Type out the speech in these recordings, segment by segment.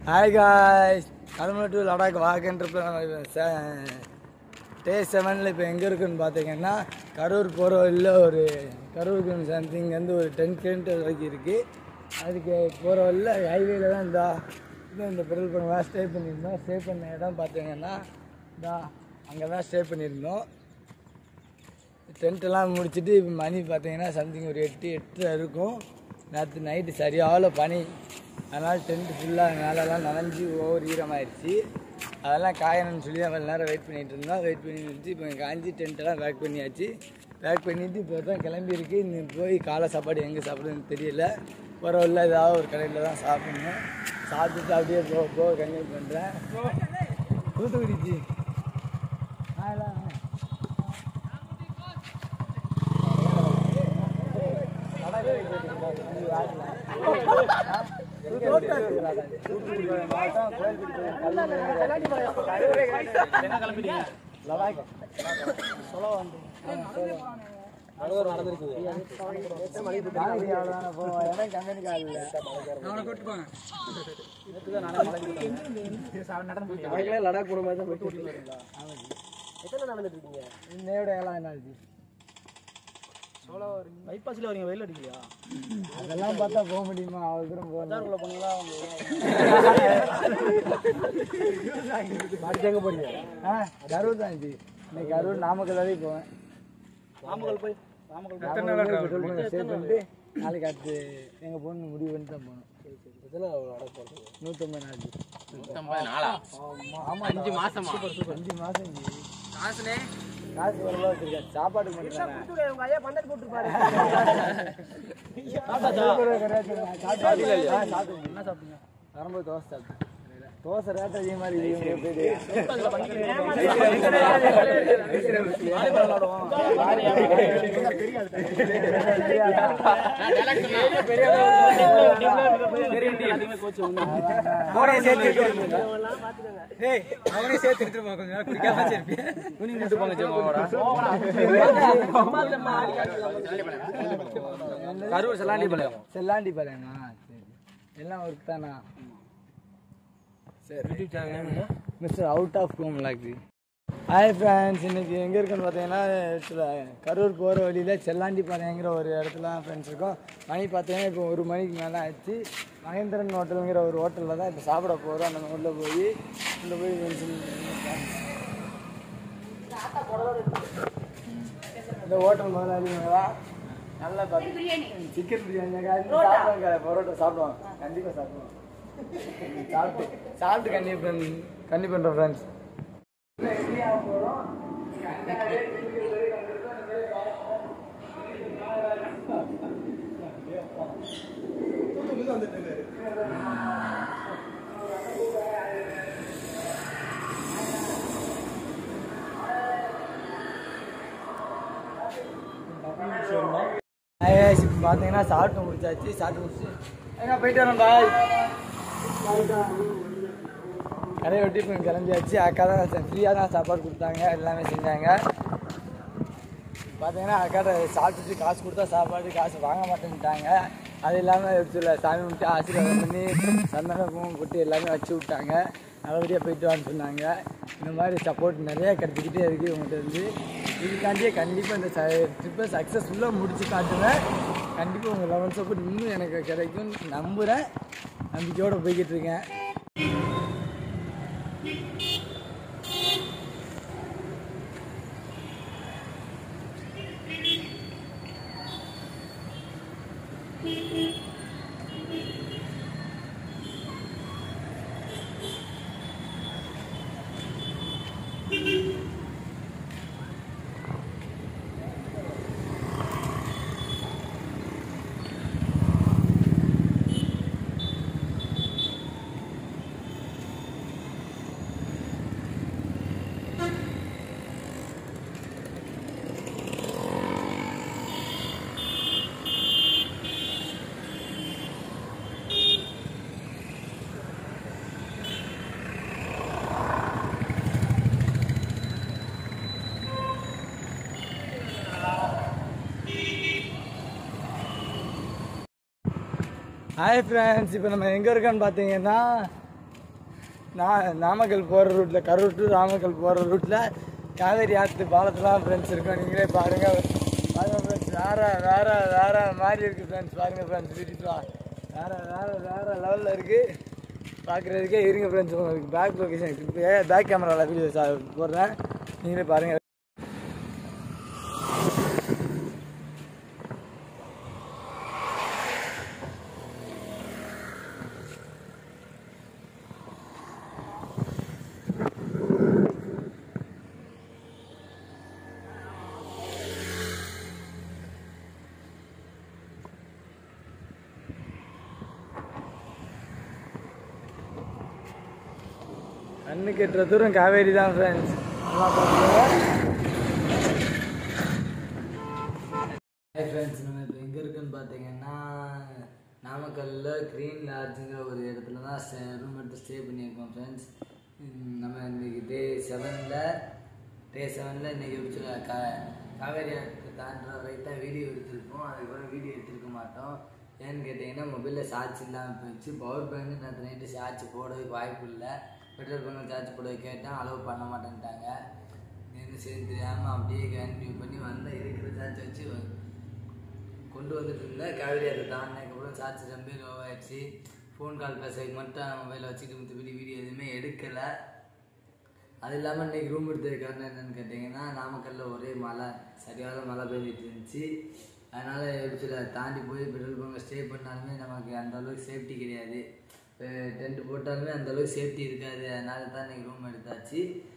Hi guys கடமை to Ladakh வாக்குன்ற day செவனில் இப்போ எங்கே இருக்குன்னு பார்த்தீங்கன்னா கரூர் போகிற வழியில் ஒரு கரூருக்கு சம்திங் வந்து ஒரு டென் கிலோமீட்டர் வரைக்கும் இருக்குது அதுக்கு போகிற வழியில் ஹைவேல தான் இந்த இது இந்த பெட்ரோல் பங்க் தான் ஸ்டே பண்ணியிருந்தோம் ஸ்டே பண்ண இடம் பார்த்தீங்கன்னா இந்த அங்கே தான் ஸ்டே பண்ணியிருந்தோம் டென்ட்டெல்லாம் முடிச்சுட்டு இப்போ மணி பார்த்தீங்கன்னா சம்திங் ஒரு எட்டு எட்டு இருக்கும் நேற்று நைட்டு சரியான பனி அதனால் டென்ட் ஃபுல்லாக மேலெல்லாம் நனைஞ்சு ஓவர் ஈரமாயிருச்சு அதெல்லாம் காயணும்னு சொல்லி அவ்வளோ நேரம் வெயிட் பண்ணிகிட்டு இருந்தோம் வெயிட் பண்ணி இருந்துச்சு இப்போ காஞ்சி டென்ட்டெல்லாம் பேக் பண்ணியாச்சு பேக் பண்ணிவிட்டு இப்போ தான் கிளம்பியிருக்கு இன்னும் போய் காலை சாப்பாடு எங்கே சாப்பிடுன்னு தெரியல போகிற வழியில் ஏதாவது ஒரு கடையில் தான் சாப்பிடணும் சாப்பிட்டுட்டு அப்படியே போக போக கன்டினியூ பண்ணுறேன் தூத்துக்குடிச்சு ஆ இல்லை லடாக் போகிற மாதிரி தான் போயிட்டு இன்னையோட ஏழாம் என்ன ஆச்சு பைபாஸ்ல வரீங்க வெயில் அடிக்கலையா அதெல்லாம் பார்த்தா போக முடியுமா அவ்வளோ தூரம் போகலாம் உள்ள போனீங்களா அடுத்து எங்கே போறீங்க ஆ கரூர் தான் இது இன்னைக்கு கரூர் நாமக்கல் வரைக்கும் போவேன் நாமக்கல் போய் நாமக்கல் ஸ்டே பண்ணிட்டு நாளைக்கு அடுத்து எங்கே போகணும்னு முடிவு பண்ணிட்டு தான் போகணும் நூற்றம்பது நாள் ஆமா அஞ்சு மாசம் அஞ்சு மாசம் இங்க. காசு எவ்வளோ வச்சிருக்கேன் சாப்பாடுக்கு மட்டும் தானே. உங்க ஐயா பந்தல் போட்டுருப்பாரு சாப்பிட்டீங்களா? ஆ, சாப்பிட்டேன். என்ன சாப்பிட்டீங்க வரும்போது தோசை சாப்பிட்டேன் தோசை ரேட் அதிகமாக இருக்குது இவங்க எப்படி கரூர் செல்லாண்டி பாளையம் செல்லாண்டி பாளையமா சரி எல்லாம் ஒர்க் தானா சரி மிஸ்டர் அவுட் ஆஃப் ஹோம் லாக்கு ஹாய் ஃப்ரெண்ட்ஸ் இன்னைக்கு எங்கே இருக்குன்னு பார்த்தீங்கன்னா இதுல கரூர் போகிற வழியில் செல்லாண்டிப்பாளையங்கிற ஒரு இடத்துல ஃப்ரெண்ட்ஸ் இருக்கோம் மணி பார்த்தீங்கன்னா இப்போ ஒரு மணிக்கு மேலே ஆச்சு மகேந்திரன் ஹோட்டலுங்கிற ஒரு ஹோட்டலில் தான் இப்போ சாப்பிட போகிறோம் அந்த உள்ளே போய் உள்ளே போய் இந்த ஹோட்டல் முதலாளிங்களா நல்லா சிக்கன் பிரியாணி சாப்பிடுவாங்க பரோட்டா சாப்பிடுவாங்க கண்டிப்பாக சாப்பிடுவாங்க சாப்பிட்டு சாப்பிட்டு கண்டிப்பாக கண்டிப்பாக பண்ணுறோம் ஃப்ரெண்ட்ஸ் இப்போ பார்த்தீங்கன்னா சாப்பிட்டு முடிச்சாச்சு சாப்பிட்டு முடிச்சு எங்க போயிட்டு வரோம் பாய் கடையை வெட்டி இப்போ கிளம்பியாச்சு அக்கா தான் ஃப்ரீயாக தான் சாப்பாடு கொடுத்தாங்க எல்லாமே செஞ்சாங்க பார்த்தீங்கன்னா அக்காட்ட சாப்பிட்டுட்டு காசு கொடுத்தா சாப்பாடு காசு வாங்க மாட்டேன்ட்டாங்க அது இல்லாமல் சில சாமி கும்பிட்டு ஆசீர்வாதம் பண்ணி சந்தன பூவும் போட்டு எல்லாமே வச்சு விட்டாங்க நல்லபடியாக போயிட்டு வான்னு சொன்னாங்க இந்த மாதிரி சப்போர்ட் நிறைய கிடைச்சிக்கிட்டே இருக்குது இவங்ககிட்ட இருந்து இதுக்காண்டியே கண்டிப்பாக இந்த ட்ரிப்பை சக்ஸஸ்ஃபுல்லாக முடிச்சு காட்டுவேன் கண்டிப்பாக உங்கள் லெவல் சப்போர்ட் இன்னும் எனக்கு கிடைக்கும்னு நம்புகிறேன் நம்பிக்கையோடு போய்கிட்டு இருக்கேன் ஹாய் ஃப்ரெண்ட்ஸ் இப்போ நம்ம எங்கே இருக்கோன்னு பார்த்தீங்கன்னா நான் நாமக்கல் போகிற ரூட்டில் கரூர் டு நாமக்கல் போகிற ரூட்டில் காவேரி ஆற்று பாலத்துலாம் ஃப்ரெண்ட்ஸ் இருக்கும் நீங்களே பாருங்கள் பாருங்கள் ஃப்ரெண்ட்ஸ் வேறு வேறு வேறு மாதிரி இருக்குது ஃப்ரெண்ட்ஸ் பாருங்கள் ஃப்ரெண்ட்ஸ் வீட்டுலாம் வேறு வேறு வேறு லெவலில் இருக்குது பார்க்குறதுக்கே இருங்க ஃப்ரெண்ட்ஸ் உங்களுக்கு பேக் லொக்கேஷன் இப்போ பேக் கேமராவில் வீடியோ போடுறேன் நீங்களே பாருங்கள் கண்ணு கெட்டுற தூரம் காவேரி தான் ஃப்ரெண்ட்ஸ் ஃப்ரெண்ட்ஸ் நம்ம இப்போ எங்கே இருக்குன்னு பார்த்தீங்கன்னா நாமக்கல்ல க்ரீன் லாட்ஜுங்கிற ஒரு இடத்துல தான் ரூம் எடுத்து ஸ்டே பண்ணியிருக்கோம் ஃப்ரெண்ட்ஸ் நம்ம இன்னைக்கு டே செவனில் டே செவனில் இன்றைக்கி எப்படி கா காவேரி ஆற்று தாண்டுற வரைக்கும் வீடியோ எடுத்திருப்போம் அதுக்கப்புறம் வீடியோ எடுத்திருக்க மாட்டோம் ஏன்னு கேட்டிங்கன்னா மொபைலில் சார்ஜ் இல்லாமல் போயிடுச்சு பவர் பேங்க் நேற்று நைட்டு சார்ஜ் போடுறதுக்கு வாய்ப்பு இல்லை பெட்ரோல் பங்க் சார்ஜ் போட கேட்டேன் அலோவ் பண்ண மாட்டேன்ட்டாங்க என்ன சரி தெரியாமல் அப்படியே கண்டினியூ பண்ணி வந்தேன் இருக்கிற சார்ஜ் வச்சு கொண்டு வந்துட்டு இருந்தேன் காவேரி ஆற்று தாண்டினதுக்கப்புறம் சார்ஜ் ரொம்ப லோவாகிடுச்சு ஃபோன் கால் பேசுறதுக்கு மட்டும் மொபைலில் வச்சுட்டு மற்றபடி வீடியோ எதுவுமே எடுக்கலை அது இல்லாமல் இன்றைக்கி ரூம் எடுத்தது காரணம் என்னன்னு கேட்டிங்கன்னா நாமக்கல்ல ஒரே மழை சரியான மழை பெஞ்சிட்டு இருந்துச்சு அதனால் எப்படி சொல்ல தாண்டி போய் பெட்ரோல் பங்க் ஸ்டே பண்ணாலுமே நமக்கு அந்த அளவுக்கு சேஃப்டி கிடையாது இப்போ டென்ட் போட்டாலுமே அந்த அளவுக்கு சேஃப்டி இருக்காது அதனால தான் இன்றைக்கி ரூம் எடுத்தாச்சு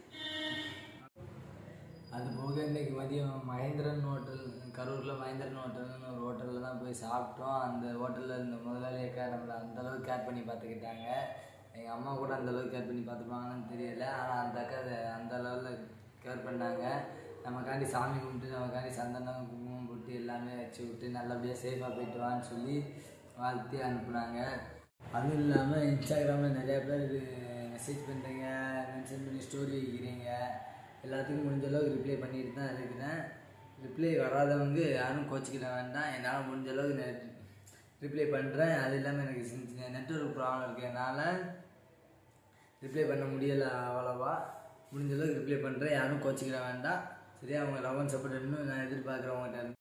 அது போக இன்னைக்கு மதியம் மகேந்திரன் ஹோட்டல் கரூரில் மகேந்திரன் ஹோட்டல்னு ஒரு ஹோட்டலில் தான் போய் சாப்பிட்டோம் அந்த ஹோட்டலில் இருந்த முதலாளி அக்கா நம்மளை அந்த அளவுக்கு கேர் பண்ணி பார்த்துக்கிட்டாங்க எங்கள் அம்மா கூட அந்த அளவுக்கு கேர் பண்ணி பார்த்துப்பாங்கன்னு தெரியல ஆனால் அந்த அக்கா அதை அந்த லெவலில் கேர் பண்ணாங்க நமக்காண்டி சாமி கும்பிட்டு நமக்காண்டி சந்தனம் குங்குமம் போட்டு எல்லாமே வச்சு விட்டு நல்லபடியாக சேஃபாக போயிட்டு வான்னு சொல்லி வாழ்த்தி அனுப்புனாங்க அதுவும் இல்லாமல் இன்ஸ்டாகிராமில் நிறையா பேர் மெசேஜ் பண்ணுறீங்க மென்ஷன் பண்ணி ஸ்டோரி வைக்கிறீங்க எல்லாத்துக்கும் முடிஞ்ச அளவுக்கு ரிப்ளை பண்ணிட்டு தான் இருக்கிறேன் ரிப்ளை வராதவங்க யாரும் கோச்சிக்கிட வேண்டாம் என்னால் முடிஞ்ச அளவுக்கு ரிப்ளை பண்ணுறேன் அது இல்லாமல் எனக்கு சின்ன சின்ன நெட்ஒர்க் ப்ராப்ளம் இருக்கிறதுனால ரிப்ளை பண்ண முடியலை அவ்வளோவா முடிஞ்ச அளவுக்கு ரிப்ளை பண்ணுறேன் யாரும் கோச்சிக்கிட வேண்டாம் சரியா அவங்க லவ் அண்ட் சப்போர்ட் இன்னும் நான் எதிர்பார்க்குறவங்ககிட்ட